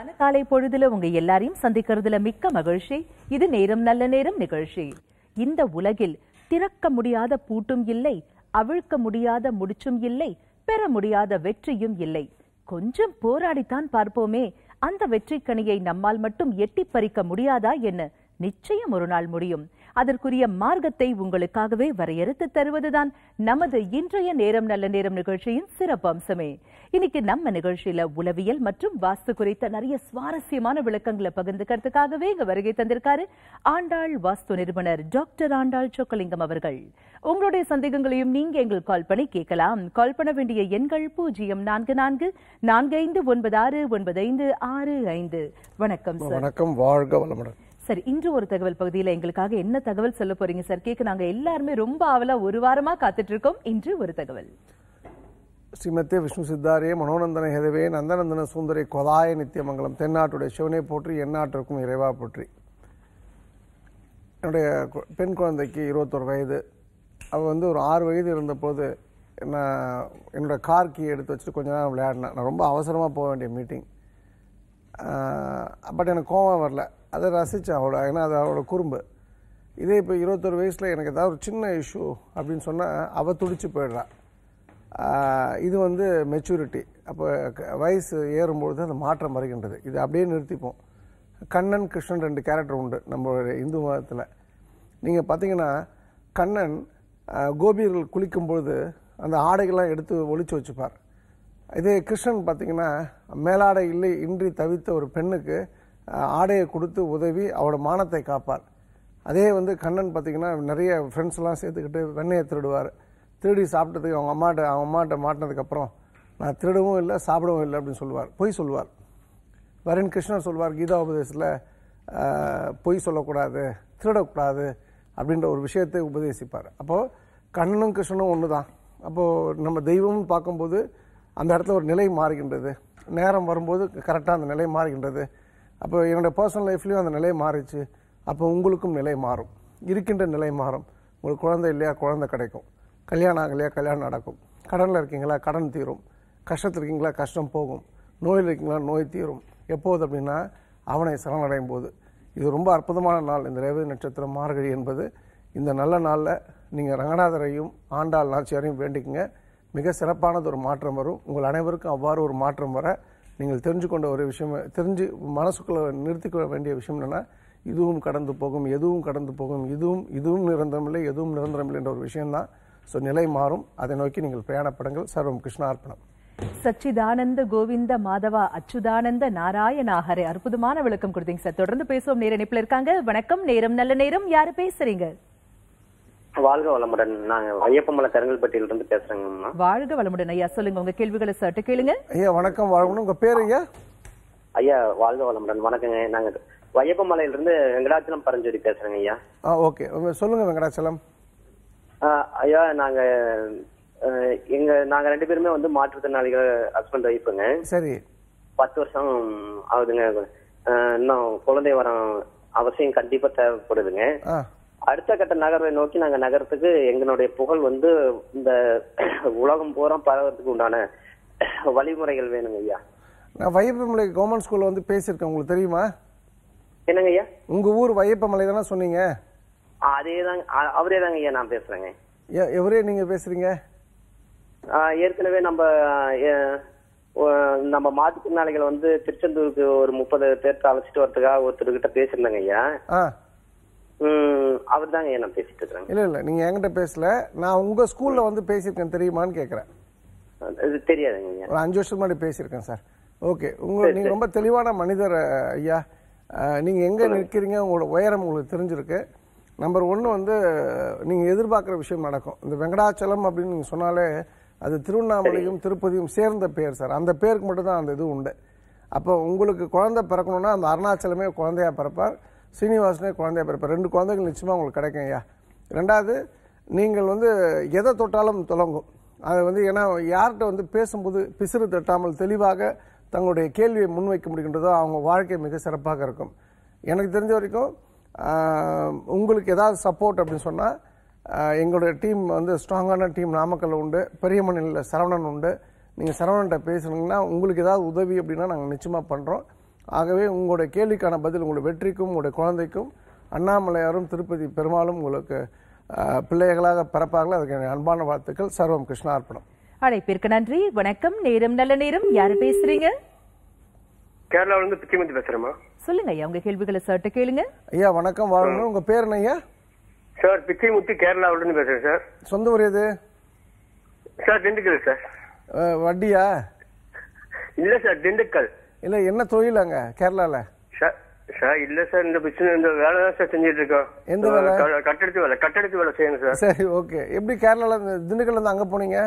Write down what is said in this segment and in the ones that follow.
அழகான காலை பொழுதுல உங்க எல்லாரையும் சந்திக்கிறதுல மிக்க மகிழ்ச்சி இது நேரம் நல்ல நேரம் நிகழ்ச்சி இந்த உலகில் திறக்க முடியாத பூட்டும் இல்லை அவிழ்க்க முடியாத முடிச்சும் இல்லை பெற முடியாத வெற்றியும் இல்லை கொஞ்சம் போராடித்தான் பார்ப்போமே அந்த வெற்றிக்கனியை நம்மால் மட்டும் எட்டி பறிக்க முடியாதா என்ன நிச்சயம் ஒரு நாள் முடியும் அதற்குரிய மார்க்கத்தை உங்களுக்காகவே வரையறுத்து தருவதுதான் நமது இன்றைய நேரம் நல்ல நேரம் நிகழ்ச்சியின் சிறப்பு அம்சமே இன்னைக்கு நம்ம நிகழ்ச்சியில உளவியல் மற்றும் வாஸ்து குறித்த நிறைய சுவாரஸ்யமான விளக்கங்களை பகிர்ந்துக்கிறதுக்காகவே இங்க வருகை தந்திருக்காரு ஆண்டாள் வாஸ்து நிறுவனர் டாக்டர் ஆண்டாள் சொக்கலிங்கம் அவர்கள் உங்களுடைய சந்தேகங்களையும் நீங்க எங்களுக்கு கால் பண்ணி கேட்கலாம் கால் பண்ண வேண்டிய எண்கள் பூஜ்ஜியம் நான்கு நான்கு நான்கு ஐந்து ஒன்பது ஆறு ஒன்பது ஐந்து ஆறு ஐந்து வணக்கம் சார் வணக்கம் வாழ்க வளமுடன் சார் இன்று ஒரு தகவல் பகுதியில எங்களுக்காக என்ன தகவல் சொல்ல போறீங்க சார் கேட்க நாங்க எல்லாருமே ரொம்ப ஆவலா ஒரு வாரமா காத்துட்டு இருக்கோம் இன்று ஒரு தகவல் ஸ்ரீமத்தே விஷ்ணு சித்தாரே மனோநந்தன ஹெதவே நந்தநந்தன சுந்தரி கொதாய நித்தியமங்கலம் தென்னாட்டுடைய சிவனை போற்றி எந்நாட்டிற்கும் இறைவா போற்றி என்னுடைய கு- பெண் குழந்தைக்கு இருபத்தொரு வயது அவள் வந்து ஒரு ஆறு வயது இருந்தபோது நான் என்னோட கார் கீ எடுத்து வச்சுட்டு கொஞ்ச நேரம் விளையாடினேன் நான் ரொம்ப அவசரமாக போக வேண்டிய மீட்டிங் பட் எனக்கு கோவம் வரல அதை ரசித்தேன் அவளோட ஏன்னா அது அவளோட குறும்பு இதே இப்போ இருபத்தொரு வயசில் எனக்கு ஏதாவது ஒரு சின்ன இஷ்யூ அப்படின்னு சொன்னால் அவள் துடிச்சு போயிடுறா ஆஹ் இது வந்து மெச்சூரிட்டி அப்போ க- வயசு ஏறும்பொழுது அந்த மாற்றம் வருகின்றது இது அப்படியே நிறுத்திப்போம் கண்ணன் கிருஷ்ணன் ரெண்டு கேரக்டர் உண்டு நம்ம இந்து மதத்தில் நீங்கள் பார்த்தீங்கன்னா கண்ணன் ஆஹ் கோபியர்கள் குளிக்கும்பொழுது அந்த ஆடைகள்லாம் எடுத்து ஒளிச்சு வச்சுப்பார் இதே கிருஷ்ணன் பார்த்தீங்கன்னா மேலாடை இல்லை இன்றி தவித்த ஒரு பெண்ணுக்கு ஆஹ் ஆடையை கொடுத்து உதவி அவளோட மானத்தை காப்பார் அதே வந்து கண்ணன் பார்த்தீங்கன்னா நிறைய ஃப்ரெண்ட்ஸ் எல்லாம் சேர்த்துக்கிட்டு வெண்ணெயை திருடுவார் திருடி சாப்பிட்டதுக்கு அவங்க அம்மாட்ட அவங்க அம்மாட்ட மாட்டினதுக்கப்புறம் நான் திருடவும் இல்லை சாப்பிடவும் இல்லை அப்படின்னு சொல்லுவார் பொய் சொல்லுவார் வரன் கிருஷ்ணர் சொல்வார் கீதா உபதேசத்தில் பொய் சொல்லக்கூடாது திருடக்கூடாது அப்படின்ற ஒரு விஷயத்தை உபதேசிப்பார் அப்போது கண்ணனும் கிருஷ்ணனும் ஒன்று தான் அப்போது நம்ம தெய்வம்னு பார்க்கும்போது அந்த இடத்துல ஒரு நிலை மாறுகின்றது நேரம் வரும்போது கரெக்டாக அந்த நிலை மாறுகின்றது அப்போ என்னோட பர்சனல் லைஃப்லேயும் அந்த நிலை மாறிச்சு அப்போ உங்களுக்கும் நிலை மாறும் இருக்கின்ற நிலை மாறும் உங்களுக்கு குழந்தை இல்லையா குழந்தை கிடைக்கும் கல்யாணம் ஆகலையா கல்யாணம் நடக்கும் கடனில் இருக்கீங்களா கடன் தீரும் கஷ்டத்தில் இருக்கீங்களா கஷ்டம் போகும் நோயில் இருக்கீங்களா நோய் தீரும் எப்போது அப்படின்னா அவனை சரணடையும் போது இது ரொம்ப அற்புதமான நாள் இந்த ரேவதி நட்சத்திரம் மார்கழி என்பது இந்த நல்ல நாளில் நீங்கள் ரங்கநாதரையும் ஆண்டாள் நாச்சியாரையும் வேண்டிக்கங்க மிக சிறப்பானது ஒரு மாற்றம் வரும் உங்கள் அனைவருக்கும் அவ்வாறு ஒரு மாற்றம் வர நீங்கள் தெரிஞ்சு கொண்ட ஒரு விஷயம் தெரிஞ்சு மனசுக்குள்ள நிறுத்திக்க வேண்டிய விஷயம் என்னன்னா இதுவும் கடந்து போகும் எதுவும் கடந்து போகும் இதுவும் இதுவும் நிரந்தரமில்லை எதுவும் நிரந்தரமில்லை என்ற ஒரு விஷயம்தான் ஸோ நிலை மாறும் அதை நோக்கி நீங்கள் பிரயாணப்படுங்கள் சர்வம் கிருஷ்ணார்ப்பணம் சச்சிதானந்த கோவிந்த மாதவா அச்சுதானந்த நாராயண ஹரே அற்புதமான விளக்கம் கொடுத்தீங்க சார் தொடர்ந்து பேசுவோம் நேர இணைப்புல இருக்காங்க வணக்கம் நேரம் நல்ல நேரம் யாரு பேசுறீங்க வாழ்க வளமுடன் நாங்க ஐயப்பமலை கருங்கல்பட்டியில இருந்து பேசுறேங்கம்மா வாழ்க வளமுடன் ஐயா சொல்லுங்க உங்க கேள்விகளை சட்டு கேளுங்க ஐயா வணக்கம் வாழ்க்கணும் உங்கள் பேர் ஐயா ஐயா வாழ்க வளமுடன் வணக்கங்க நாங்க ஐயப்பமலையில இருந்து வெங்கடாச்சலம் பரஞ்சோதி பேசுறேங்க ஐயா ஆ ஓகே சொல்லுங்கள் வெங்கடாச்சலம் ஆஹ் ஐயா நாங்க ஆஹ் எங்க நாங்க ரெண்டு பேருமே வந்து மாற்றுத்திறனாளிகள் ஹஸ்பண்ட் ஒய்ஃபுங்க சரி பத்து வருஷம் ஆகுதுங்க ஆஹ் இன்னும் குழந்தை வரம் அவசியம் கண்டிப்பா தேவைப்படுதுங்க ஆ அடுத்த கட்ட நகர்வை நோக்கி நாங்க நகரத்துக்கு எங்களுடைய புகழ் வந்து இந்த உலகம் பூரா பரவறதுக்கு உண்டான வழிமுறைகள் வேணுங்க ஐயா நான் வையப்பமலை கவர்மெண்ட் ஸ்கூலில் வந்து பேசியிருக்கேன் உங்களுக்கு தெரியுமா என்னங்க ஐயா உங்கள் ஊர் வையப்பமலை தானே சொன்னீங்க அதே தாங்க அவரே தாங்க ஐயா நான் பேசுறேங்க எ- எவரே நீங்கள் பேசுகிறீங்க ஆஹ் ஏற்கனவே நம்ம ஆஹ் ஒ- நம்ம மாற்றுத்திறனாளிகள் வந்து திருச்செந்தூருக்கு ஒரு முப்பது பேர்த்த அழைச்சிட்டு வரதுக்காக ஒருத்தர்கிட்ட பேசியிருந்தேங்க ஐயா ஆ அவர் தாங்க ஐயா நான் பேசிட்டு இருக்கிறேங்க இல்லை இல்லை நீங்கள் என்கிட்ட பேசல நான் உங்கள் ஸ்கூலில் வந்து பேசியிருக்கேன் தெரியுமான்னு கேட்குறேன் இது தெரியாதுங்க ஐயா ஒரு அஞ்சு வருஷம் முன்னாடி பேசியிருக்கேன் சார் ஓகே உங்க நீங்கள் ரொம்ப தெளிவான மனிதர் அஹ், ஐயா நீங்கள் எங்கே நிற்கிறீங்க உங்களோட உயரம் உங்களுக்கு தெரிஞ்சிருக்கு நம்பர் ஒன்று வந்து நீங்கள் எதிர்பார்க்குற விஷயம் நடக்கும் இந்த வெங்கடாச்சலம் அப்படின்னு நீங்கள் சொன்னாலே அது திருவண்ணாமலையும் திருப்பதியும் சேர்ந்த பேர் சார் அந்த பேருக்கு மட்டும் தான் அந்த இது உண்டு அப்போ உங்களுக்கு குழந்தை பிறக்கணும்னா அந்த அருணாச்சலமே குழந்தையா பிறப்பார் சீனிவாசனே குழந்தையா பிறப்பார் ரெண்டு குழந்தைகள் நிச்சயமாக உங்களுக்கு கிடைக்கும் ஐயா ரெண்டாவது நீங்கள் வந்து எதை தொட்டாலும் தொடங்கும் அது வந்து ஏன்னா யார்கிட்ட வந்து பேசும்போது பிசிறு தட்டாமல் தெளிவாக தங்களுடைய கேள்வியை முன்வைக்க முடிகின்றதோ அவங்க வாழ்க்கை மிக சிறப்பாக இருக்கும் எனக்கு தெரிஞ்ச வரைக்கும் ஆஹ், உங்களுக்கு ஏதாவது சப்போர்ட் அப்படின்னு சொன்னால் எங்களுடைய டீம் வந்து ஸ்ட்ராங்கான டீம் நாமக்கல்ல உண்டு பெரியமணியில் சரவணன் உண்டு நீங்கள் சரவணன்ட்ட பேசுனீங்கன்னா உங்களுக்கு ஏதாவது உதவி அப்படின்னா நாங்கள் நிச்சயமாக பண்ணுறோம் ஆகவே உங்களுடைய கேள்விக்கான பதில் உங்களுடைய வெற்றிக்கும் உங்களுடைய குழந்தைக்கும் அண்ணாமலையாரும் திருப்பதி பெருமாளும் உங்களுக்கு அஹ், பிள்ளைகளாக பிறப்பார்கள் அதுக்கு என் அன்பான வாழ்த்துக்கள் சர்வம் கிருஷ்ணார்ப்பணம் அழைப்பிற்கு நன்றி வணக்கம் நேரம் நல்ல நேரம் யாரு பேசுறீங்க கேரளாவில இருந்து பிச்சைமந்தி பேசுறேம்மா சொல்லுங்க ஐயா உங்க கேள்விகளை சர்ட்ட கேளுங்க ஐயா வணக்கம் வாழணும் உங்க பேர் என்ன ஐயா சார் பிச்சைமுத்து கேரளாவில இருந்து பேசுறேன் சார் சொந்த ஊர் எது சார் திண்டுக்கல் சார் அஹ், வட்டியா இல்ல சார் திண்டுக்கல் இல்ல என்ன தொழில் அங்க கேரளால சார் சார் இல்ல சார் இந்த பிசினஸ் இந்த வேலை தான் சார் செஞ்சுட்டு இருக்கோம் எந்த வேலை? க- கட்டடத்து வேலை கட்டடத்து வேலை செய்யணும் சார் சரி ஓகே எப்படி கேரளால இருந்து திண்டுக்கல்ல இருந்து அங்க போனீங்க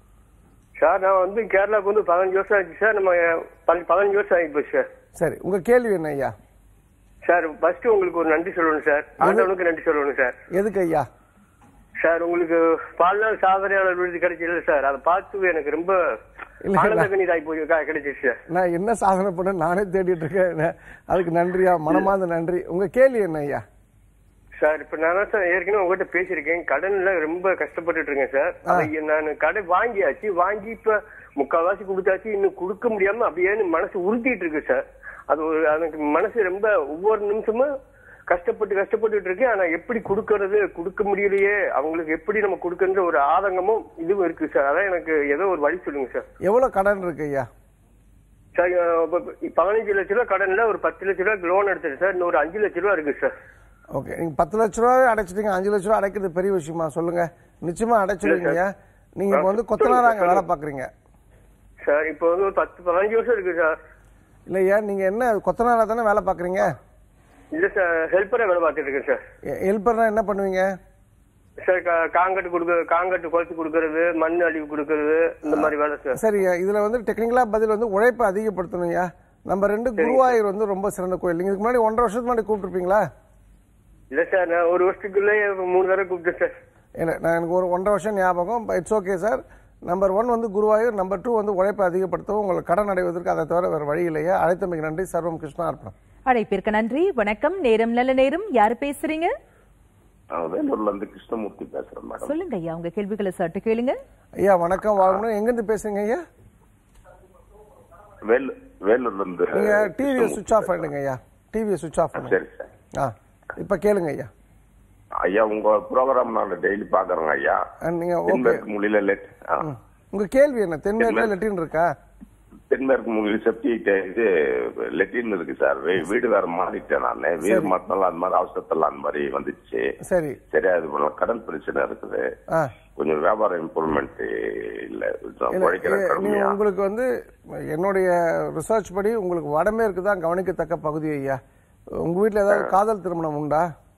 சார் நான் வந்து கேரளாவுக்கு வந்து பதினஞ்சு வருஷம் ஆச்சு சார் நம்ம பதி- பதினஞ்சு வருஷம் ஆகி போச்சு சார் சரி உங்க கேள்வி என்ன ஐயா சார் ஃபர்ஸ்ட் உங்களுக்கு ஒரு நன்றி சொல்லணும் சார் ஆண்டவனுக்கு நன்றி சொல்லணும் சார் எதுக்கு ஐயா சார் உங்களுக்கு பால்நாள் சாதனையாளர் விருது கிடைச்சது சார் அதை பார்த்து எனக்கு ரொம்ப இல்ல, ஆனந்த கண்ணீர் ஆகி போய் க- கிடைச்சிச்சு சார் நான் என்ன சாதனை பண்ண நானே தேடிட்டு இருக்கேன் ந- அதுக்கு நன்றியா மனமார்ந்த நன்றி உங்க கேள்வி என்ன ஐயா சார் இப்ப நான் தான் சார் ஏற்கனவே உங்ககிட்ட பேசியிருக்கேன் கடன்ல ரொம்ப கஷ்டப்பட்டுட்டு இருக்கேன் சார் அதை நான் கடை வாங்கியாச்சு வாங்கி இப்ப முக்கால்வாசி கொடுத்தாச்சு இன்னும் கொடுக்க முடியாம அப்படியே மனசு உறுத்திட்டு இருக்கு சார் அது ஒரு எனக்கு மனசு ரொம்ப ஒவ்வொரு நிமிஷமும் கஷ்டப்பட்டு கஷ்டப்பட்டுட்டு இருக்கேன் ஆனா எப்படி கொடுக்கறது கொடுக்க முடியலையே அவங்களுக்கு எப்படி நம்ம கொடுக்கறது ஒரு ஆதங்கமும் இதுவும் இருக்கு சார் அதான் எனக்கு ஏதோ ஒரு வழி சொல்லுங்க சார் எவ்வளவு கடன் இருக்கு ஐயா சார் அஹ் இப்ப- இப்ப பதினஞ்சு லட்ச ரூபா கடன்ல ஒரு பத்து லட்ச ரூபா லோன் எடுத்தேன் சார் இன்னும் ஒரு அஞ்சு லட்ச ரூபா இருக்கு சார் ஓகே நீங்க பத்து லட்ச ரூபாய் அடைச்சிட்டீங்க அஞ்சு லட்ச ரூபாய் அடைக்கிறது பெரிய விஷயமா சொல்லுங்க நிச்சயமா அடைச்சிடுவீங்க ஐயா நீங்க இப்ப வந்து கொத்தனாரா அங்க வேலை பாக்குறீங்க சார் இப்போ வந்து ஒரு பத்து பதினஞ்சு வருஷம் இருக்கு சார் இல்லையா நீங்க என்ன கொத்தனாரா தானே வேலை பாக்குறீங்க இல்ல சார் ஹெல்ப்பரா வேலை பார்த்துட்டு இருக்கேன் சார் ஹெல்ப்பர்னா என்ன பண்ணுவீங்க சார் கா- காங்கட்டு கொடுக்க காங்கட்டு குறைச்சு கொடுக்கறது மண் அழிவு கொடுக்கறது இந்த மாதிரி வேலை சார் சரி இதுல வந்து டெக்னிக்கலா பதில் வந்து உழைப்பை அதிகப்படுத்தணும்யா நம்ம ரெண்டு குருவாயூர் வந்து ரொம்ப சிறந்த கோயில் நீங்க இதுக்கு முன்னாடி ஒன்றரை வருஷத்துக்கு முன்னாடி கூப்பிட்டுருப்பீங்களா இல்ல சார் நான் ஒரு வருஷத்துக்குள்ளே மூணு தடவை கூப்பிட்டேன் சார் இல்லை நான் எனக்கு ஒரு ஒன்றரை வருஷம் ஞாபகம் it's okay sir number one வந்து குருவாயூர் நம்பர் டூ வந்து உழைப்பை அதிகப்படுத்தவும் உங்களுக்கு கடன் அடைவதற்கு அதை தவிர வேறு வழி இல்லையா அழைத்தமைக்கு நன்றி சர்வம் கிருஷ்ணா அர்ப்பணம் அழைப்பிற்கு நன்றி வணக்கம் நேரம் நல்ல நேரம் யாரு பேசுறீங்க நான் வேலூர்ல இருந்து கிருஷ்ணமூர்த்தி பேசுறேன் மேடம் சொல்லுங்க ஐயா உங்க கேள்விகளை சர்ட்ட கேளுங்க ஐயா வணக்கம் வாங்கணும் எங்கேருந்து பேசுறீங்க ஐயா வேலு வேலூர்ல இருந்து நீங்க டிவியை சுவிச் ஆஃப் பண்ணிடுங்க ஐயா டிவியை சுவிச் ஆஃப் பண்ணுங்க சரி சார் ஆ இப்போ கேளுங்க ஐயா ஐயா உங்க ப்ரோக்ராம் நான் டெய்லி பாக்குறேங்க ஐயா அஹ், நீங்க ஓகே தென்மேற்கு மொழியில லெட் ஆ. உங்க கேள்வி என்ன தென்மேற்குல லெட்டின் இருக்கா தென்மேற்கு மொழியில் செப்டி இது லெட்டின் இருக்கு சார் வீ- வீடு வேற மாறிட்டேன் நான் வீடு மாத்தினால அந்த மாதிரி அவசரத்துல அந்த மாதிரி வந்துச்சு சரி சரி அது போல கடன் பிரச்சனை இருக்குது ஆ கொஞ்சம் வியாபாரம் இம்ப்ரூவ்மெண்ட் இல்ல கொஞ்சம் இல்ல, உழைக்கிற நீ கடுமையா உங்களுக்கு வந்து என்னுடைய ரிசர்ச் படி உங்களுக்கு வடமேற்கு தான் கவனிக்கத்தக்க பகுதி ஐயா உங்க வீட்ல ஏதாவது காதல் திருமணம் உண்டா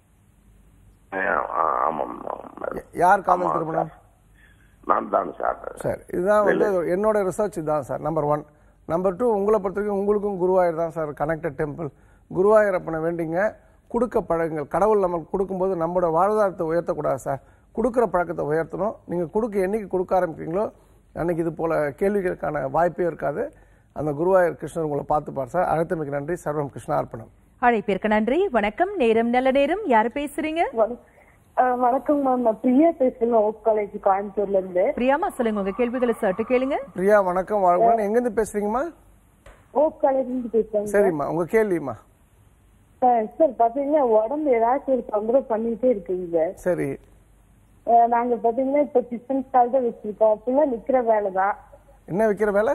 ஆ, ஆ, ஆமாம் ஆமாம். யார் காதல் ஆமா, திருமணம் சார். நான் தான் சார் சார் இதுதான் வந்து என்னோட ரிசர்ச் இதுதான் sir number one number two உங்களை பொறுத்த வரைக்கும் உங்களுக்கும் குருவாயூர் தான் சார் கனெக்டட் டெம்பிள் குருவாயூர் அப்பனை வேண்டிங்க கொடுக்க பழகுங்கள் கடவுள் நமக்கு கொடுக்கும்போது நம்மளோட வாழ்வாதாரத்தை உயர்த்தக்கூடாது சார் கொடுக்குற பழக்கத்தை உயர்த்தணும் நீங்கள் கொடுக்க என்னைக்கு கொடுக்க ஆரம்பிக்கிறீங்களோ அன்னைக்கு இது போல கேள்விகளுக்கான வாய்ப்பே இருக்காது அந்த குருவாயூர் கிருஷ்ணர் உங்களை பார்த்துப்பார் சார் அழைத்தமைக்கு நன்றி சர்வம் கிருஷ்ணார்ப்பணம் அழைப்பிற்கு நன்றி வணக்கம் நேரம் நல்ல நேரம் யாரு பேசுறீங்க வண- அஹ் வணக்கம் மேம் நான் பிரியா பேசுறேன் ஓப் காலேஜ் கோயம்புத்தூர்ல இருந்து பிரியாமா சொல்லுங்க உங்க கேள்விகளை சர்ட்ட கேளுங்க பிரியா வணக்கம் வாழ்க்கை எங்கேருந்து பேசுறீங்கம்மா ஓப் காலேஜ் இருந்து பேசுறேன் சரிம்மா உங்க கேள்விம்மா சார் சார் பாத்தீங்கன்னா உடம்பு ஏதாச்சும் ஒரு தொந்தரவு பண்ணிட்டே இருக்குங்க சரி அஹ் நாங்க பாத்தீங்கன்னா இப்ப கிச்சன் ஸ்டால் தான் வச்சிருக்கோம் அப்படின்னா நிக்கிற வேலை தான் என்ன விற்கிற வேலை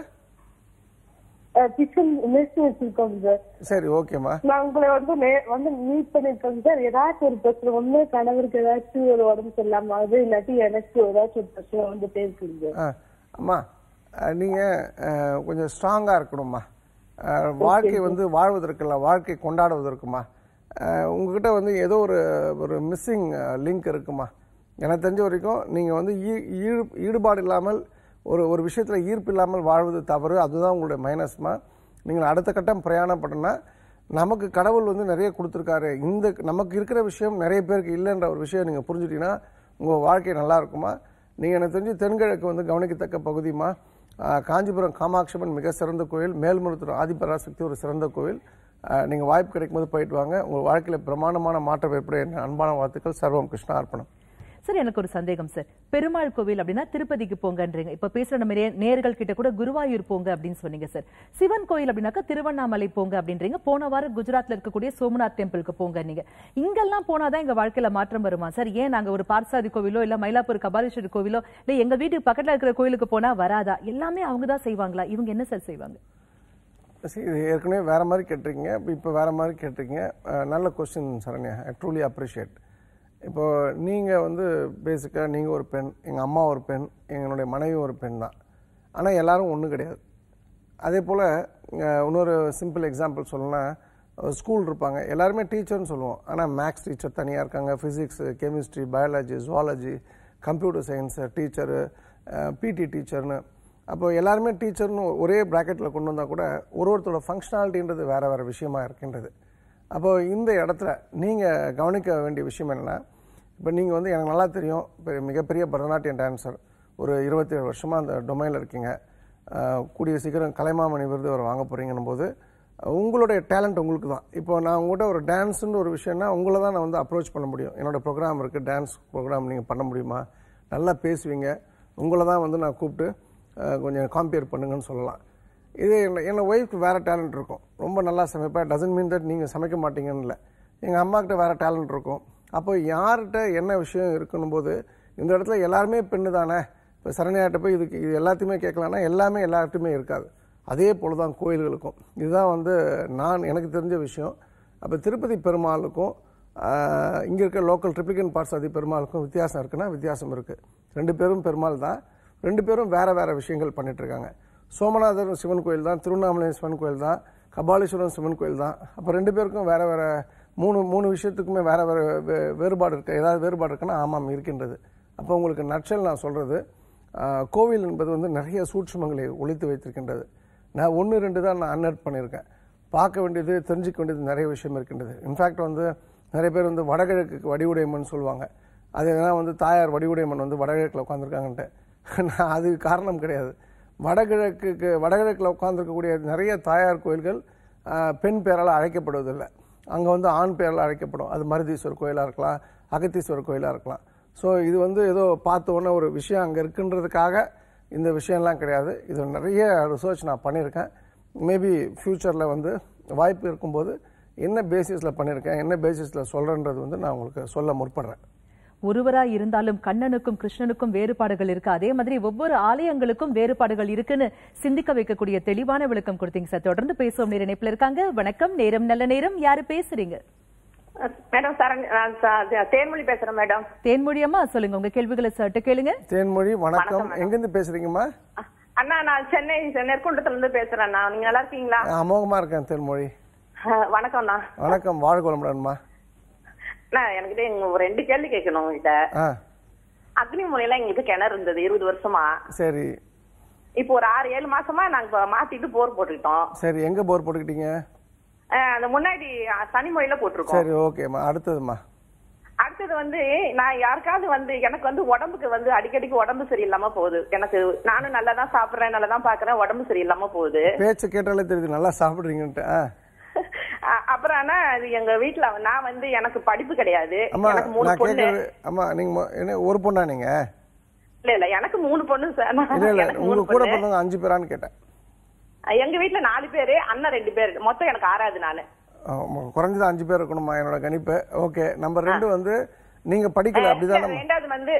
கிச்சன் மெஸ் வச்சிருக்கோம் சார் சரி ஓகேம்மா நான் உங்களை வந்து நே- வந்து மீட் பண்ணிருக்கேன் சார் ஏதாச்சும் ஒரு பிரச்சனை ஒண்ணு கணவருக்கு ஏதாச்சும் ஒரு உடம்பு சரியில்லாம ஆகுது இல்லாட்டி எனக்கு ஏதாச்சும் ஒரு பிரச்சனை வந்துட்டே இருக்குங்க ஆ அம்மா அஹ், நீங்க அஹ், கொஞ்சம் ஸ்ட்ராங்கா இருக்கணும்மா அஹ், வாழ்க்கை வந்து வாழ்வதற்குல்ல வாழ்க்கை கொண்டாடுவதற்குமா அஹ், உங்ககிட்ட வந்து ஏதோ ஒரு ஒரு மிஸ்ஸிங் லிங்க் இருக்குமா எனக்கு தெரிஞ்ச வரைக்கும் நீங்கள் வந்து ஈ- ஈடு- ஈடுபாடு இல்லாமல் ஒரு ஒரு விஷயத்தில் ஈர்ப்பு இல்லாமல் வாழ்வது தவறு அதுதான் உங்களுடைய மைனஸ்மா நீங்கள் அடுத்த கட்டம் பிரயாணம் பண்ணுனா நமக்கு கடவுள் வந்து நிறைய கொடுத்துருக்காரு இந்த நமக்கு இருக்கிற விஷயம் நிறைய பேருக்கு இல்லைன்ற ஒரு விஷயம் நீங்கள் புரிஞ்சுட்டீங்கன்னா உங்கள் வாழ்க்கை நல்லா இருக்குமா நீங்கள் எனக்கு தெரிஞ்சு தென்கிழக்கு வந்து கவனிக்கத்தக்க பகுதிமா ஆஹ், காஞ்சிபுரம் காமாட்சியம்மன் மிக சிறந்த கோயில் மேல்மருத்துவம் ஆதிபராசக்தி ஒரு சிறந்த கோயில் நீங்கள் வாய்ப்பு கிடைக்கும்போது போயிட்டு வாங்க உங்கள் வாழ்க்கையில் பிரமாண்டமான மாற்றம் ஏற்பட என் அன்பான வாழ்த்துக்கள் சர்வம் கிருஷ்ணா அர்ப்பணம் சார் எனக்கு ஒரு சந்தேகம் சார் பெருமாள் கோவில் அப்படின்னா திருப்பதிக்கு போங்கன்றீங்க இப்ப பேசுற நம்ம நே- நேயர்கள் கிட்ட கூட குருவாயூர் போங்க அப்படின்னு சொன்னீங்க சார் சிவன் கோயில் அப்படின்னாக்கா திருவண்ணாமலை போங்க அப்படின்றீங்க போன வாரம் குஜராத்ல இருக்கக்கூடிய சோமநாத் டெம்பிளுக்கு போங்க நீங்க இங்கெல்லாம் போனாதான் எங்க வாழ்க்கையில மாற்றம் வருமா சார் ஏன் நாங்க ஒரு பார்சாதி கோவிலோ இல்ல மயிலாப்பூர் கபாலீஸ்வரர் கோவிலோ இல்ல எங்க வீட்டுக்கு பக்கத்துல இருக்கிற கோயிலுக்கு போனா வராதா எல்லாமே அவங்க தான் செய்வாங்களா இவங்க என்ன சார் செய்வாங்க சரி இது ஏற்கனவே வேற மாதிரி கேட்டிருக்கீங்க இப்போ வேற மாதிரி கேட்டிருக்கீங்க அஹ், நல்ல question Saranya I truly appreciate இப்போ நீங்கள் வந்து பேசிக்காக நீங்கள் ஒரு பெண் எங்கள் அம்மா ஒரு பெண் எங்களுடைய மனைவி ஒரு பெண் தான் ஆனால் எல்லாரும் ஒன்றும் கிடையாது அதே போல் இன்னொரு சிம்பிள் எக்ஸாம்பிள் சொல்லணும்னா ஸ்கூல் இருப்பாங்க எல்லாருமே டீச்சர்னு சொல்லுவோம் ஆனால் மேக்ஸ் டீச்சர் தனியாக இருக்காங்க physics chemistry biology zoology computer science teacher PT டீச்சர்னு அப்போ எல்லாருமே டீச்சர்னு ஒரே ப்ராக்கெட்டில் கொண்டு வந்தால் கூட ஒரு ஒருத்தரோட ஃபங்க்ஷனாலிட்டின்றது வேறு வேறு விஷயமா இருக்கின்றது அப்போ இந்த இடத்துல நீங்கள் கவனிக்க வேண்டிய விஷயம் என்னென்னா இப்போ நீங்கள் வந்து எனக்கு நல்லா தெரியும் இப்போ மிகப்பெரிய பரதநாட்டியம் டான்சர் ஒரு இருபத்தேழு வருஷமாக அந்த டொமைனில் இருக்கீங்க அஹ், கூடிய சீக்கிரம் கலைமாமணி விருது அவர் வாங்க போகிறீங்கன்னும் போது உங்களுடைய டேலண்ட் உங்களுக்கு தான் இப்போ நான் உங்கள்கிட்ட ஒரு டான்ஸ்னு ஒரு விஷயம்னா உங்களை தான் நான் வந்து அப்ரோச் பண்ண முடியும் என்னோட ப்ரோக்ராம் இருக்குது டான்ஸ் ப்ரோக்ராம் நீங்கள் பண்ண முடியுமா நல்லா பேசுவீங்க உங்களை தான் வந்து நான் கூப்பிட்டு அஹ், கொஞ்சம் காம்பியர் பண்ணுங்கன்னு சொல்லலாம் இது என்ன என்னோட ஒய்ஃப்க்கு வேறு டேலண்ட் இருக்கும் ரொம்ப நல்லா சமைப்பேன் டசன்ட் மீன் தட் நீங்கள் சமைக்க மாட்டீங்கன்னு இல்லை எங்கள் அம்மாக்கிட்ட வேறு டேலண்ட் இருக்கும் அப்போ யார்கிட்ட என்ன விஷயம் இருக்கணும் போது இந்த இடத்துல எல்லாருமே பெண்ணு தானே இப்போ சரண்யாட்ட போய் இதுக்கு இது எல்லாத்தையுமே கேட்கலான்னா எல்லாமே எல்லார்ட்டுமே இருக்காது அதே போல தான் கோயில்களுக்கும் இதுதான் வந்து நான் எனக்கு தெரிஞ்ச விஷயம் அப்போ திருப்பதி பெருமாளுக்கும் இங்கே இருக்க லோக்கல் ட்ரிப்ளிகன் பார்ட்ஸ் பெருமாளுக்கும் வித்தியாசம் இருக்குன்னா வித்தியாசம் இருக்குது ரெண்டு பேரும் பெருமாள் தான் ரெண்டு பேரும் வேற வேற விஷயங்கள் பண்ணிட்டு இருக்காங்க சோமநாதர் சிவன் கோயில் தான் திருவண்ணாமலை சிவன் கோயில் தான் கபாலீஸ்வரன் சிவன் கோயில் தான் அப்போ ரெண்டு பேருக்கும் வேற வேற மூணு மூணு விஷயத்துக்குமே வேற வேற வே- வேறுபாடு இருக்கு ஏதாவது வேறுபாடு இருக்குன்னா ஆமாம் இருக்கின்றது அப்போ உங்களுக்கு நற்சல் நான் சொல்றது ஆஹ், கோவில் என்பது வந்து நிறைய சூட்சுமங்களை ஒழித்து வைத்திருக்கின்றது நான் ஒன்று ரெண்டு தான் நான் அன்னர்ட் பண்ணியிருக்கேன் பார்க்க வேண்டியது தெரிஞ்சுக்க வேண்டியது நிறைய விஷயம் இருக்கின்றது இன்ஃபேக்ட் வந்து நிறைய பேர் வந்து வடகிழக்கு வடிவுடையம்மன் சொல்லுவாங்க அது எதனா வந்து தாயார் வடிவுடையம்மன் வந்து வடகிழக்கில் உட்காந்துருக்காங்கன்ட்டு நான் அது காரணம் கிடையாது வடகிழக்குக்கு வடகிழக்கில் உட்காந்துருக்கக்கூடிய நிறைய தாயார் கோயில்கள் ஆஹ், பெண் பேரால் அழைக்கப்படுவதில்லை அங்கே வந்து ஆண் பேரால் அழைக்கப்படும் அது மருதீஸ்வரர் கோயிலாக இருக்கலாம் அகத்தீஸ்வரர் கோயிலாக இருக்கலாம் ஸோ இது வந்து ஏதோ பார்த்த உடனே ஒரு விஷயம் அங்கே இருக்குன்றதுக்காக இந்த விஷயம்லாம் கிடையாது இது நிறைய ரிசர்ச் நான் பண்ணியிருக்கேன் மேபி ஃப்யூச்சரில் வந்து வாய்ப்பு இருக்கும்போது என்ன பேசிஸில் பண்ணியிருக்கேன் என்ன பேசிஸில் சொல்கிறேன்றது வந்து நான் உங்களுக்கு சொல்ல முற்படுறேன் ஒருவரா இருந்தாலும் கண்ணனுக்கும் கிருஷ்ணனுக்கும் வேறுபாடுகள் இருக்கு அதே மாதிரி ஒவ்வொரு ஆலயங்களுக்கும் வேறுபாடுகள் இருக்குன்னு சிந்திக்க வைக்கக்கூடிய தெளிவான விளக்கம் கொடுத்தீங்க சார் தொடர்ந்து பேசுவோம் நேர இணைப்புல இருக்காங்க வணக்கம் நேரம் நல்ல நேரம் யாரு பேசுறீங்க மேடம் சரண் நான் ச- தேன்மொழி பேசுறேன் மேடம் தேன்மொழி அம்மா சொல்லுங்க உங்க கேள்விகளை சட்ட கேளுங்க தேன்மொழி வணக்கம் எங்கேருந்து பேசுகிறீங்கம்மா அ- அண்ணா நான் சென்னை நெற்குண்டத்துல இருந்து பேசுறேன் அண்ணா நீங்க நல்லா இருக்கீங்களா அமோகமாக இருக்கேன் தேன்மொழி அஹ், வணக்கம் அண்ணா வணக்கம் வாழ்க வளமுடன்மா அண்ணா என்கிட்ட இங்க ஒரு ரெண்டு கேள்வி கேட்கணும் உங்ககிட்ட ஆ அக்னி மூலையில எங்களுக்கு கிணறு இருந்தது இருபது வருஷமா சரி இப்போ ஒரு ஆறு ஏழு மாசமா நாங்க இப்ப மாத்திட்டு போர் போட்டுக்கிட்டோம் சரி எங்கே போர் போட்டுக்கிட்டீங்க அஹ், அந்த முன்னாடி அஹ், சனிமொழியில போட்டிருக்கோம் சரி ஓகேம்மா அடுத்ததுமா அடுத்தது வந்து நான் யாருக்காவது வந்து எனக்கு வந்து உடம்புக்கு வந்து அடிக்கடிக்கு உடம்பு சரியில்லாம போகுது எனக்கு நானும் நல்லா தான் சாப்பிடுறேன் நல்லா தான் பாக்குறேன் உடம்பு சரியில்லாம போகுது பேச்சு கேட்டாலே தெரியுது நல்லா சாப்பிட்றீங்கன்ட்டு ஆ அ- அப்புறம் ஆனா அது எங்க வீட்ல நான் வந்து எனக்கு படிப்பு கிடையாது அம்மா எனக்கு மூணு நான் பொண்ணு கேட்கறது அம்மா நீங்க மொ- என்ன ஒரு பொண்ணா நீங்க இல்ல இல்ல எனக்கு மூணு பொண்ணு சார் நான் இல்ல இல்ல எனக்கு உங்க மூணு கூட பொண்ணு. பிறந்தவங்க அஞ்சு பேரான்னு கேட்டேன் எங்க வீட்ல நாலு பேரு அண்ணன் ரெண்டு பேரு மொத்தம் எனக்கு ஆறாவது நானு ஆமா, குறைஞ்சது அஞ்சு பேர் இருக்கணுமா என்னோட கணிப்பு ஓகே நம்பர் ரெண்டு வந்து நீங்க படிக்கல அப்படிதானே ரெண்டாவது வந்து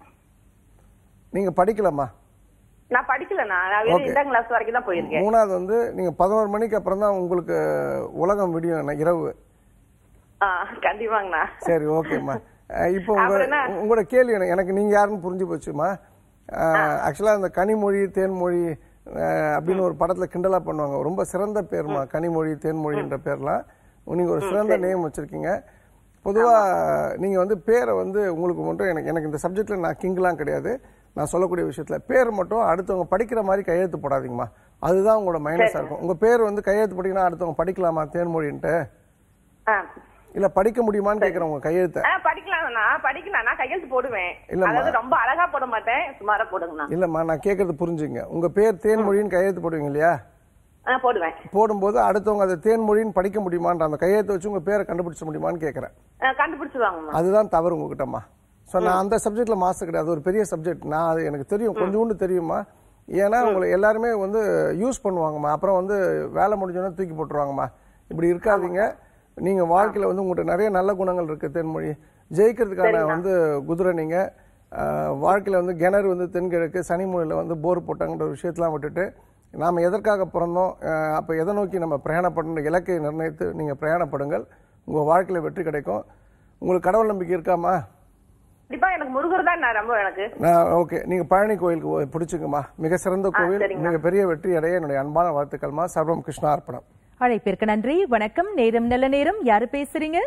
நீங்க படிக்கலம்மா நான் படிக்கல நான் நான் வெறும் Okay. ரெண்டாம் கிளாஸ் வரைக்கும் தான் போயிருக்கேன் மூணாவது வந்து நீங்க பதினோரு மணிக்கு அப்புறம் தான் உங்களுக்கு உலகம் விடியும் என்ன, இரவு ஆ, கண்டிப்பாங்கண்ணா சரி ஓகேம்மா அஹ் இப்போ உங்க அப்புறம் என்ன? உங்களோட கேள்வி எனக்கு எனக்கு நீங்க யாருன்னு புரிஞ்சு போச்சுமா ஆக்சுவலா அந்த கனிமொழி தேன்மொழி அஹ், அப்படின்னு ஒரு படத்துல கிண்டலா பண்ணுவாங்க ரொம்ப சிறந்த பேர்மா கனிமொழி தேன்மொழின்ற பேர்லாம் நீங்க ஒரு சிறந்த நேம் வச்சிருக்கீங்க பொதுவா நீங்க வந்து பேரை வந்து உங்களுக்கு மட்டும் எனக்கு எனக்கு இந்த சப்ஜெக்ட்ல நான் கிங்லாம் கிடையாது நான் சொல்லக்கூடிய விஷயத்துல பேர் மட்டும் அடுத்தவங்க படிக்கிற மாதிரி கையெழுத்து போடாதீங்கம்மா அதுதான் உங்களோட மைனஸா இருக்கும் உங்க பேர் வந்து கையெழுத்து போட்டீங்கன்னா அடுத்தவங்க படிக்கலாமா தேன்மொழின்ட்டு ஆ. இல்ல படிக்க முடியுமான்னு கேக்குறேன் உங்க கையெழுத்தை ஆ, படிக்கலாம்ண்ணா படிக்கலாம் நான் கையெழுத்து போடுவேன் இல்லம்மா. அதாவது ரொம்ப அழகா போட மாட்டேன் சுமாரா போடுங்கண்ணா இல்லம்மா நான் கேட்கறது புரிஞ்சுங்க உங்க பேர் தேன்மொழின்னு கையெழுத்து போடுவீங்க இல்லையா ஆ, போடுவேன் போடும்போது அடுத்தவங்க அதை தேன்மொழின்னு படிக்க முடியுமான்ற அந்த கையெழுத்து வச்சு உங்க பேரை கண்டுபிடிச்ச முடியுமான்னு கேட்கறேன் ஆ, கண்டுபிடிச்சிருவாங்கம்மா அதுதான் தவறு உங்ககிட்டம்மா ஸோ நான் அந்த சப்ஜெக்ட்ல மாஸ்டர் கிடையாது அது ஒரு பெரிய சப்ஜெக்ட் நான் அது எனக்கு தெரியும் கொஞ்சோண்டு தெரியுமா ஏன்னா உங்களை எல்லாருமே வந்து யூஸ் பண்ணுவாங்கம்மா அப்புறம் வந்து வேலை முடிஞ்சோடனே தூக்கி போட்டுருவாங்கம்மா இப்படி இருக்காதீங்க நீங்க வாழ்க்கையில வந்து உங்கள்கிட்ட நிறைய நல்ல குணங்கள் இருக்கு தென்மொழி ஜெயிக்கிறதுக்கான வந்து குதிரை நீங்க ஆஹ், வாழ்க்கையில வந்து கிணறு வந்து தென்கிழக்கு சனிமொழியில வந்து போர் போட்டாங்கன்ற ஒரு விஷயத்தெல்லாம் விட்டுட்டு நாம் எதற்காக பிறந்தோம் ஆஹ், அப்ப எதை நோக்கி நம்ம பிரயாணப்படணும் இலக்கை நிர்ணயித்து நீங்க பிரயாணப்படுங்கள் உங்க வாழ்க்கையில வெற்றி கிடைக்கும் உங்களுக்கு கடவுள் நம்பிக்கை இருக்காமா கண்டிப்பா எனக்கு முருகர் தான் நான் ரொம்ப எனக்கு நான் ஓகே நீங்க பழனி கோயிலுக்கு போய் பிடிச்சுக்குமா மிக சிறந்த கோவில் சரிங்கண்ணா. மிகப்பெரிய வெற்றி அடைய என்னுடைய அன்பான வாழ்த்துக்கள்மா சர்வம் கிருஷ்ணா அர்ப்பணம் அழைப்பிற்கு நன்றி வணக்கம் நேரம் நல்ல நேரம் யாரு பேசுறீங்க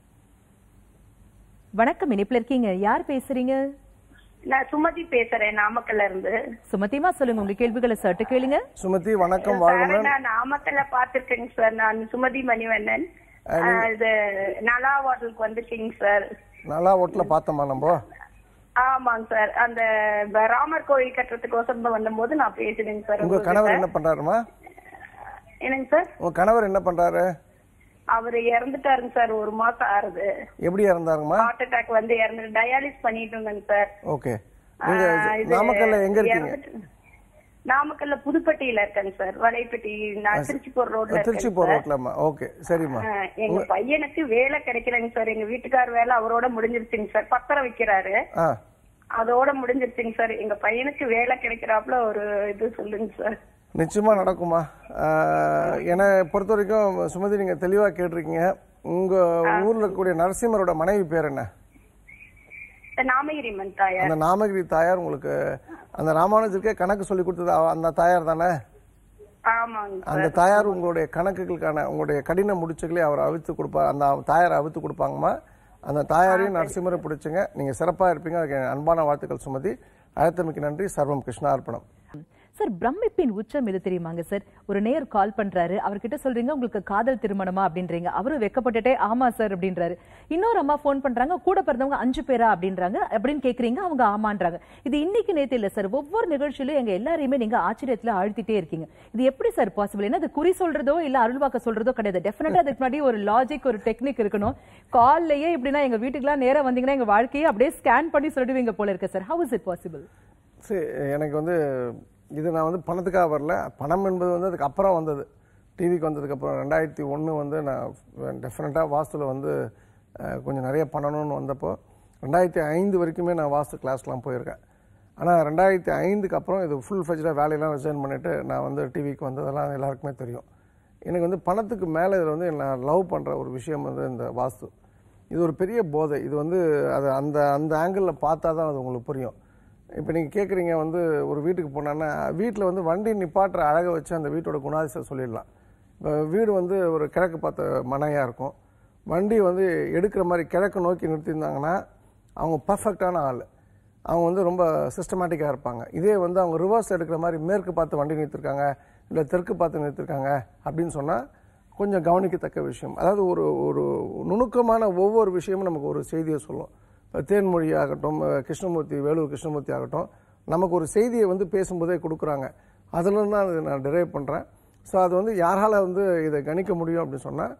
வணக்கம் இனிப்புல இருக்கீங்க யார் பேசுறீங்க நான் சுமதி பேசுறேன் நாமக்கல்ல இருந்து சுமதிமா சொல்லுங்க உங்க கேள்விகளை சட்டு கேளுங்க சுமதி வணக்கம் சார், வாழ்வுடன் நான் நாமக்கல்ல பாத்திருக்கேங்க சார் நான் சுமதி மணிவண்ணன் ஆஹ், இது நலா ஹோட்டலுக்கு வந்துட்டீங்க சார் நல்லா ஓட்டில் பார்த்தோமா நம்ம ஆமாங்க சார் அந்த ப- ராமர் கோயில் கட்டுறதுக்கோசரம் வந்தபோது நான் பேசுறேங்க சார் உங்க உங்ககிட்ட. கணவர் என்ன பண்றாருமா என்னங்க சார் உங்க கணவர் என்ன பண்றாரு அவர் இறந்துட்டாருங்க சார் ஒரு மாசம் ஆறுது எப்படி இறந்தாருமா ஹார்ட் அட்டாக் வந்து இறந்து டயாலிஸ் பண்ணிட்டு இருந்தேங்க சார் ஓகே நீங்க ஆஹ், இது நாமக்கல்ல எங்க இருக்கீங்க இறந்துட்டு- நாமக்கல்ல புதுப்பட்டியில இருக்கேங்க சார் வலைப்பட்டி நான் திருச்சி போற ரோட்ல திருச்சி இருக்கேங்க போற சார். ரோட்லம்மா ஓகே சரிம்மா ஆஹ், எங்க பையனுக்கு வேலை கிடைக்கலங்க சார் எங்க வீட்டுக்கார் வேலை அவரோட முடிஞ்சிருச்சுங்க சார் பத்திரம் வைக்கிறாரு ஆ அதோட முடிஞ்சிருச்சுங்க சார் எங்க பையனுக்கு வேலை கிடைக்கிறாப்புல ஒரு இது சொல்லுங்க சார் நிச்சயமா நடக்குமா ஆஹ், என்னை பொறுத்த வரைக்கும் சுமதி நீங்க தெளிவா கேட்டிருக்கீங்க உங்க ஊர்ல இருக்கக்கூடிய நரசிம்மரோட மனைவி பேர் என்ன நாமகிரிமன் தாயார் அந்த நாமகிரி தாயார் உங்களுக்கு அந்த ராமானுஜருக்கே கணக்கு சொல்லி கொடுத்தது அவ- அந்த தாயார் தானே ஆமாங்க அந்த தாயார் உங்களுடைய கணக்குகளுக்கான உங்களுடைய கடின முடிச்சுகளே அவர் அவித்து கொடுப்பார் அந்த தாயாரை அவித்து கொடுப்பாங்கம்மா அந்த தாயாரையும் நரசிம்மரை பிடிச்சுங்க நீங்க சிறப்பா இருப்பீங்க அதுக்கு என் அன்பான வாழ்த்துக்கள் சுமதி அழைத்தமைக்கு நன்றி சர்வம் கிருஷ்ணார்ப்பணம் சார் பிரமிப்பின் உச்சம் எது தெரியுமாங்க சார் ஒரு நேர் கால் பண்றாரு அவர்கிட்ட சொல்றீங்க உங்களுக்கு காதல் திருமணமா அப்படின்றீங்க அவரும் வெக்கப்பட்டுட்டே ஆமா சார் அப்படின்றாரு இன்னொரு அம்மா ஃபோன் பண்றாங்க கூட பிறந்தவங்க அஞ்சு பேரா அப்படின்றாங்க அப்படின்னு கேக்குறீங்க அவங்க ஆமான்றாங்க இது இன்னைக்கு நேத்து இல்ல சார் ஒவ்வொரு நிகழ்ச்சியிலும் எங்க எல்லாரையுமே நீங்க ஆச்சரியத்துல ஆழ்த்திட்டே இருக்கீங்க இது எப்படி சார் பாசிபிள் என்ன அது குறி சொல்றதோ இல்ல அருள்வாக்க சொல்றதோ கிடையாது டெஃபினட்டா அதுக்கு முன்னாடி ஒரு லாஜிக் ஒரு டெக்னிக் இருக்கணும் கால்லயே இப்படின்னா எங்க வீட்டுக்குலாம் நேரா வந்தீங்கன்னா எங்க வாழ்க்கையை அப்படியே ஸ்கேன் பண்ணி சொல்லிடுவீங்க போல இருக்கு sir how is it possible சரி எனக்கு வந்து இது நான் வந்து பணத்துக்காக வரல பணம் என்பது வந்து அதுக்கு அப்புறம் வந்தது டிவிக்கு வந்ததுக்கு அப்புறம் ரெண்டாயிரத்தி ஒன்று வந்து நான் டெஃபினட்டாக வாஸ்துல வந்து அஹ், கொஞ்சம் நிறைய பண்ணணும்னு வந்தப்போ ரெண்டாயிரத்தி ஐந்து வரைக்குமே நான் வாஸ்து கிளாஸ்லாம் போயிருக்கேன் ஆனால் ரெண்டாயிரத்தி ஐந்துக்கு அப்புறம் இது ஃபுல் ஃபெஜ்டாக வேலையெல்லாம் ரிசைன் பண்ணிவிட்டு நான் வந்து டிவிக்கு வந்ததெல்லாம் எல்லாருக்குமே தெரியும் எனக்கு வந்து பணத்துக்கு மேலே இதில் வந்து நான் லவ் பண்ணுற ஒரு விஷயம் வந்து இந்த வாஸ்து இது ஒரு பெரிய போதை இது வந்து அது அந்த அந்த ஆங்கிளில் பார்த்தா தான் அது உங்களுக்கு புரியும் இப்போ நீங்கள் கேட்குறீங்க வந்து ஒரு வீட்டுக்கு போனான்னா வீட்டில் வந்து வண்டி நிப்பாட்டுற அழகை வச்சு அந்த வீட்டோட குணாதிசயம் சொல்லிடலாம் இப்போ வீடு வந்து ஒரு கிழக்கு பார்த்த மனையாக இருக்கும் வண்டி வந்து எடுக்கிற மாதிரி கிழக்கு நோக்கி நிறுத்தியிருந்தாங்கன்னா அவங்க பர்ஃபெக்டான ஆள் அவங்க வந்து ரொம்ப சிஸ்டமேட்டிக்காக இருப்பாங்க இதே வந்து அவங்க ரிவர்ஸ் எடுக்கிற மாதிரி மேற்கு பார்த்து வண்டி நிறுத்திருக்காங்க இல்லை தெற்கு பார்த்து நிறுத்திருக்காங்க அப்படின்னு சொன்னால் கொஞ்சம் கவனிக்கத்தக்க விஷயம் அதாவது ஒரு ஒரு நுணுக்கமான ஒவ்வொரு விஷயமும் நமக்கு ஒரு செய்தியை சொல்லும் இப்போ தேன்மொழி ஆகட்டும் அஹ் கிருஷ்ணமூர்த்தி வேலூர் கிருஷ்ணமூர்த்தி ஆகட்டும் நமக்கு ஒரு செய்தியை வந்து பேசும்போதே கொடுக்குறாங்க அதுல இருந்து தான் அதை நான் டிரைவ் பண்ணுறேன் ஸோ அது வந்து யாரால வந்து இதை கணிக்க முடியும் அப்படின்னு சொன்னால்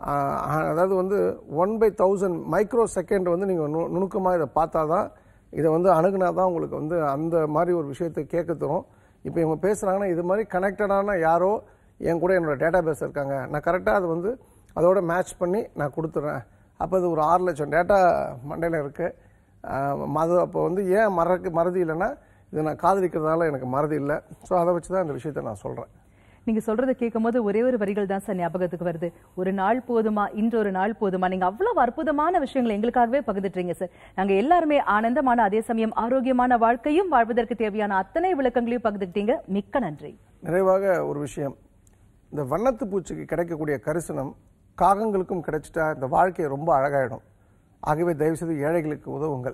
அதாவது வந்து one by thousand microsecond வந்து நீங்கள் நு நுணுக்கமாக இதை பார்த்தா தான் இதை வந்து அணுகுனா தான் உங்களுக்கு வந்து அந்த மாதிரி ஒரு விஷயத்தை கேட்க தரும் இப்போ இவங்க பேசுகிறாங்கன்னா இது மாதிரி கனெக்டடான யாரோ என் கூட என்னோட டேட்டா பேஸ் இருக்காங்க நான் கரெக்டாக அது வந்து அதோட மேட்ச் பண்ணி நான் கொடுத்துட்றேன் அப்போ அது ஒரு ஆறு லட்சம் டேட்டா மண்டையில் இருக்குது அது அப்போ வந்து ஏன் மறக்க மறதி இல்லைன்னா இதை நான் காதலிக்கிறதால எனக்கு மறதி இல்லை ஸோ அதை வச்சு தான் இந்த விஷயத்தை நான் சொல்கிறேன் நீங்க சொல்றத கேட்கும்போது ஒரே ஒரு வரிகள் தான் சார் ஞாபகத்துக்கு வருது ஒரு நாள் போதுமா இன்றொரு நாள் போதுமா நீங்க அவ்வளவு அற்புதமான விஷயங்களை எங்களுக்காகவே பகிர்ந்துட்டீங்க சார் நாங்க எல்லாருமே ஆனந்தமான அதே சமயம் ஆரோக்கியமான வாழ்க்கையும் வாழ்வதற்கு தேவையான அத்தனை விளக்கங்களையும் பகிர்ந்துட்டீங்க மிக்க நன்றி நிறைவாக ஒரு விஷயம் இந்த வண்ணத்து பூச்சிக்கு கிடைக்கக்கூடிய கரிசனம் காகங்களுக்கும் கிடைச்சிட்டா இந்த வாழ்க்கை ரொம்ப அழகாயிடும் ஆகவே தயவுசெய்து ஏழைகளுக்கு உதவுங்கள்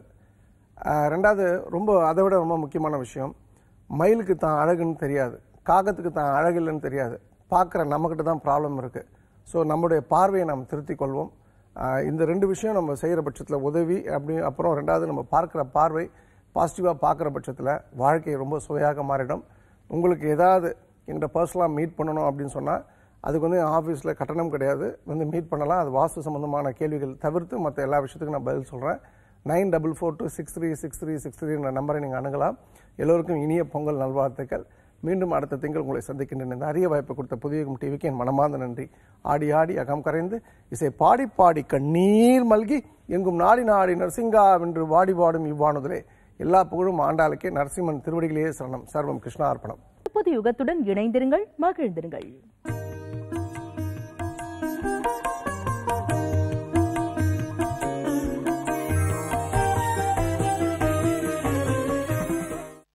ஆஹ் ரெண்டாவது ரொம்ப அதை விட ரொம்ப முக்கியமான விஷயம் மயிலுக்கு தான் அழகுன்னு தெரியாது காகத்துக்கு தான் அழகு இல்லைன்னு தெரியாது பார்க்குற நம்மக்கிட்ட தான் ப்ராப்ளம் இருக்குது ஸோ நம்முடைய பார்வையை நாம் திருத்திக் கொள்வோம் ஆஹ் இந்த ரெண்டு விஷயம் நம்ம செய்கிற பட்சத்தில் உதவி அப்படி அப்புறம் ரெண்டாவது நம்ம பார்க்குற பார்வை பாசிட்டிவாக பார்க்குற பட்சத்தில் வாழ்க்கை ரொம்ப சுவையாக மாறிடும் உங்களுக்கு ஏதாவது என்கிட்ட பர்சனலாக மீட் பண்ணணும் அப்படின்னு சொன்னால் அதுக்கு வந்து ஆஃபீஸில் கட்டணம் கிடையாது வந்து மீட் பண்ணலாம் அது வாஸ்து சம்மந்தமான கேள்விகள் தவிர்த்து மற்ற எல்லா விஷயத்துக்கும் நான் பதில் சொல்கிறேன் nine double four two six three six three six three என்ற நம்பரை நீங்கள் அணுகலாம் எல்லோருக்கும் இனிய பொங்கல் நல்வாழ்த்துக்கள் மீண்டும் அடுத்த திங்கள் உங்களை சந்திக்கின்றேன் இந்த அரிய வாய்ப்பு கொடுத்த புதியகம் டிவிக்கு என் மனமார்ந்த நன்றி ஆடி ஆடி அகம் கரைந்து இசை பாடி பாடி கண்ணீர் மல்கி எங்கும் நாடி நாடி நரசிங்கா என்று வாடி பாடும் இவ்வாணுதலே எல்லா புகழும் ஆண்டாளுக்கே நரசிம்மன் திருவடிகளே சரணம் சர்வம் கிருஷ்ணார்ப்பணம் புது யுகத்துடன் இணைந்திருங்கள் மகிழ்ந்திருங்கள்